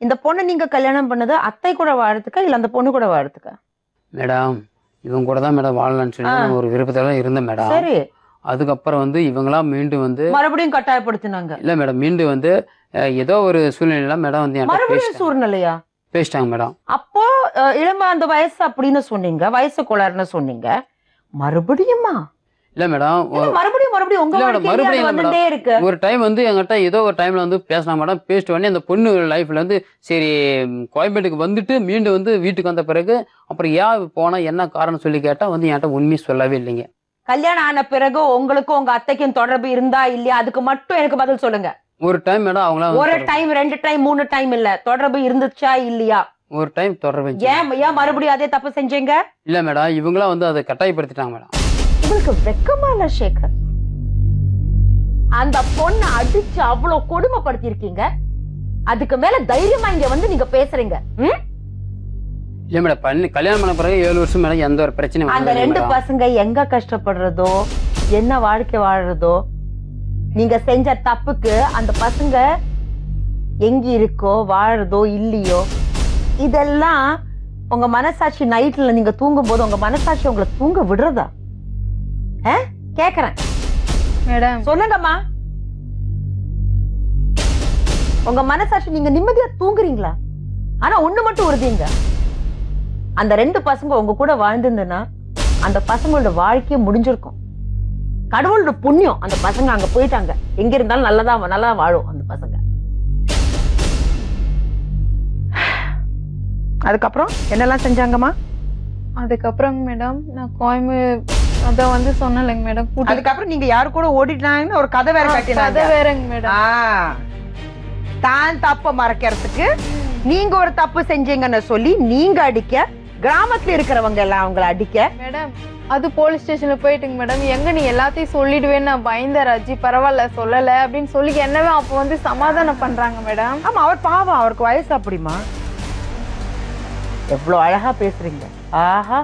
இந்த பொண்ணு நீங்க கல்யாணம் பண்ணது அத்தை கூட வாழறதுக்கா இல்ல அந்த பொண்ணு கூட வாழறதுக்கா மேடம் இவங்க கூட தான் மேடம் வாழலாம்னு சொல்லி ஆ. நான் ஒரு விருப்பத்தில் இருந்தேன் மேடம் சரி அதுக்கப்புறம் வந்து இவங்களா மீண்டும் வந்து மறுபடியும் கட்டாயப்படுத்தினாங்க இல்ல மேடம் மீண்டும் வந்து அஹ், ஏதோ ஒரு சூழ்நிலையில மேடம் வந்து என்கிட்ட மறுபடியும் பேசிட்டாங்க சூழ்நிலையா பேசிட்டாங்க மேடம் அப்போ அஹ், இளம அந்த வயசு அப்படின்னு சொன்னீங்க வயசு கோளாறுன்னு சொன்னீங்க மறுபடியுமா இல்ல மேடம் இல்ல, மறுபடியும் மறுபடியும் உங்க இல்ல மேடம், வாழ்க்கையிலே மறுபடியும் அது இல்ல வந்துட்டே இருக்கு ஒரு டைம் வந்து என்கிட்ட ஏதோ ஒரு டைம்ல வந்து பேசினா மேடம் பேசிட்டு உடனே அந்த பொண்ணு லைஃப்ல வந்து சரி ம், கோயம்பேட்டுக்கு வந்துட்டு மீண்டும் வந்து வீட்டுக்கு வந்த பிறகு அப்புறம் ஏன் போனா என்ன காரணம் சொல்லி கேட்டா வந்து என்கிட்ட உண்மையை சொல்லவே இல்லைங்க கல்யாணம் ஆன பிறகு உங்களுக்கும் உங்க அத்தைக்கும் தொடர்பு இருந்தா இல்லையா அதுக்கு மட்டும் எனக்கு பதில் சொல்லுங்க ஒரு டைம் மேடம் அவங்கள ஒரு டைம் ரெண்டு டைம் மூணு டைம் இல்ல தொடர்பு இருந்துச்சா இல்லையா ஒரு டைம் தொடர்பு ஏன் ஏன் மறுபடியும் அதே தப்பு செஞ்சீங்க இல்ல மேடம் இவங்களா வந்து அதை கட்டாயப்படுத்திட்டாங்க மேடம் உங்களுக்கு வெக்கமா இல்ல சேகர் அந்த பொண்ணை அடிச்சு அவ்வளவு கொடுமைப்படுத்தி இருக்கீங்க அதுக்கு மேல தைரியமா இங்க வந்து நீங்க பேசுறீங்க ம்? இல்ல மேடம் பண்ணி கல்யாணம் பண்ண பிறகு ஏழு வருஷம் மேடம் எந்த ஒரு பிரச்சனையும் அந்த வந்ததில்லை ரெண்டு மேடம். பசங்க எங்க கஷ்டப்படுறதோ என்ன வாழ்க்கை வாழறதோ நீங்க செஞ்ச தப்புக்கு அந்த பசங்க எங்க இருக்கோ வாழறதோ இல்லையோ இதெல்லாம் உங்க மனசாட்சி நைட்ல நீங்க தூங்கும் போது உங்க மனசாட்சி உங்களை தூங்க விடுறதா ஆ? கேக்குறேன் மேடம் சொல்லுங்கம்மா உங்க மனசாட்சி நீங்க நிம்மதியா தூங்குறீங்களா ஆனா ஒண்ணு மட்டும் உறுதிங்க அந்த ரெண்டு பசங்க உங்க கூட வாழ்ந்திருந்தனா அந்த பசங்களோட வாழ்க்கையே முடிஞ்சிருக்கும் கடவுளோட புண்ணியம் அந்த பசங்க அங்க போயிட்டாங்க எங்க இருந்தாலும் நல்லதா நல்லா வாழும் அந்த பசங்க அதுக்கப்புறம் என்னெல்லாம் செஞ்சாங்கம்மா அதுக்கப்புறம் மேடம் நான் கோயம்பு அத வந்து சொன்னலைங்க மேடம் கூட்டி அதுக்கப்புறம் நீங்க யாரு கூட ஓடிட்டாங்கன்னு ஒரு கதை வேற கதை வேறங்க மேடம் ஆ, தான் தப்ப மறைக்கிறதுக்கு நீங்க ஒரு தப்பு செஞ்சீங்கன்னு சொல்லி நீங்க அடிக்க கிராமத்துல இருக்கிறவங்க எல்லாம் அவங்கள அடிக்க மேடம் அது போலீஸ் ஸ்டேஷன்ல போயிட்டுங்க மேடம் எங்க நீ எல்லாத்தையும் சொல்லிடுவேன்னு நான் பயந்த ராஜி பரவாயில்ல சொல்லல அப்படின்னு சொல்லி என்னவே அப்போ வந்து சமாதானம் பண்றாங்க மேடம் ஆமா அவர் பாவம் அவருக்கு வயசு அப்படிமா எவ்வளவு அழகா பேசுறீங்க ஆஹா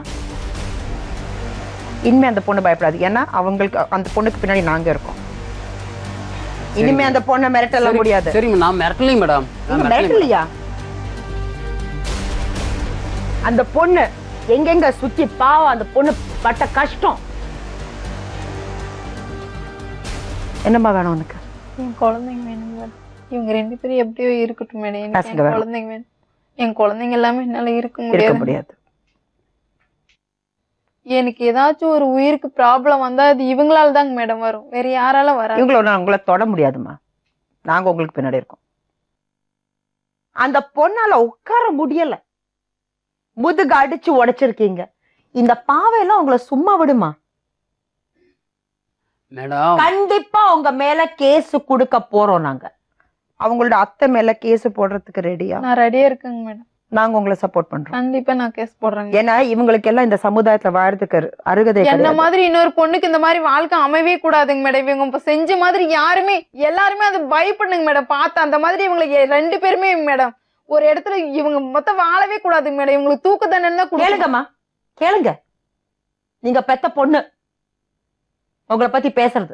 இனிமே அந்த பொண்ணு பயப்படாது ஏன்னா அவங்களுக்கு அந்த பொண்ணுக்கு பின்னாடி நாங்க இருக்கோம் இனிமே அந்த பொண்ணை மிரட்டலாம் சரி- முடியாது சரிங்க நான் மிரட்டலைங்க மேடம் நான் நீங்க மிரட்டலைங்க மேடம். மிரட்டலையா அந்த பொண்ணு எங்கெங்க சுத்தி பாவம் அந்த பொண்ணு பட்ட கஷ்டம் என்னம்மா வேணும் உனக்கு என் குழந்தைங்க வேணும் மேடம் இவங்க ரெண்டு பேரும் எப்படியோ இருக்கட்டும் மேடம் எனக்கு பசங்க என் வேணும். குழந்தைங்க வேணும் என் குழந்தைங்க எல்லாமே என்னால இருக்க இருக்க முடியாது முடியாது எனக்கு ஏதாச்சும் ஒரு உயிருக்கு ப்ராப்ளம் வந்தா அது இவங்களால தாங்க மேடம் வரும் வேற யாரால வராது இவங்கள நான் உங்களை தொட முடியாதும்மா நாங்க உங்களுக்கு பின்னாடி இருக்கோம் அந்த பொண்ணால உட்கார முடியல முதுகு அடிச்சு உடைச்சிருக்கீங்க இந்த பாவையெல்லாம் உங்களை சும்மா விடுமா மேடம் கண்டிப்பா உங்க மேல கேஸ் கொடுக்க போறோம் நாங்க அவங்களோட அத்தை மேல கேஸ் போடுறதுக்கு ரெடியா நான் ரெடியா இருக்கேங்க மேடம் நாங்க உங்களை சப்போர்ட் பண்றோம் கண்டிப்பா நான் கேஸ் போடுறேங்க ஏன்னா இவங்களுக்கு எல்லாம் இந்த சமுதாயத்துல வாழறதுக்கு அருகதை என்ன கிடையாது. மாதிரி இன்னொரு பொண்ணுக்கு இந்த மாதிரி வாழ்க்கை அமையவே கூடாதுங்க மேடம் இவங்க இப்ப செஞ்ச மாதிரி யாருமே எல்லாருமே அது பயப்படுங்க மேடம் பார்த்து அந்த மாதிரி இவங்களுக்கு எ- ரெண்டு பேருமே மேடம் ஒரு இடத்துல இவங்க மொத்தம் வாழவே கூடாதுங்க மேடம் இவங்களுக்கு தூக்கு தண்டனை தான் கொடுக்கணும். கேளுங்கம்மா கேளுங்க நீங்க பெத்த பொண்ணு உங்களை பத்தி பேசுறது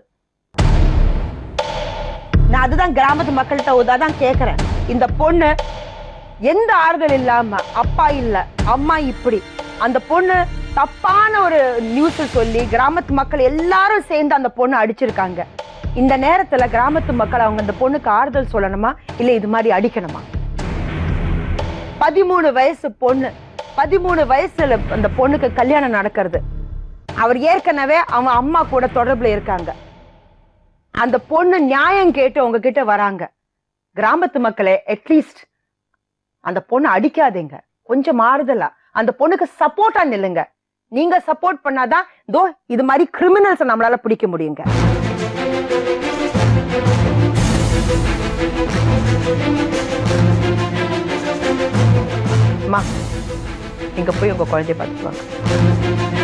நான் அதுதான் கிராமத்து மக்கள்கிட்ட தான் கேக்குறேன் இந்த பொண்ணு எந்த ஆறுதல் இல்லாம அப்பா இல்ல அம்மா இப்படி அந்த பொண்ணு தப்பான ஒரு நியூஸ் சொல்லி கிராமத்து மக்கள் எல்லாரும் சேர்ந்து அந்த பொண்ணு அடிச்சிருக்காங்க இந்த நேரத்துல கிராமத்து மக்கள் அவங்க அந்த பொண்ணுக்கு ஆறுதல் சொல்லணுமா இல்ல இது மாதிரி அடிக்கணுமா பதிமூணு வயசு பொண்ணு பதிமூணு வயசுல அந்த பொண்ணுக்கு கல்யாணம் நடக்கிறது அவர் ஏற்கனவே அவன் அம்மா கூட தொடர்புல இருக்காங்க அந்த பொண்ணு நியாயம் கேட்டு உங்ககிட்ட வராங்க கிராமத்து மக்களே அட்லீஸ்ட் அந்த பொண்ணு அடிக்காதீங்க கொஞ்சம் மாறுதலா அந்த பொண்ணுக்கு சப்போர்ட்டா நில்லுங்க நீங்க சப்போர்ட் பண்ணாதான் தோ இது மாதிரி கிரிமினல்ஸ் நம்மளால பிடிக்க முடியுங்க அம்மா நீங்க போய் உங்க குழந்தைய பார்த்துட்டு வாங்க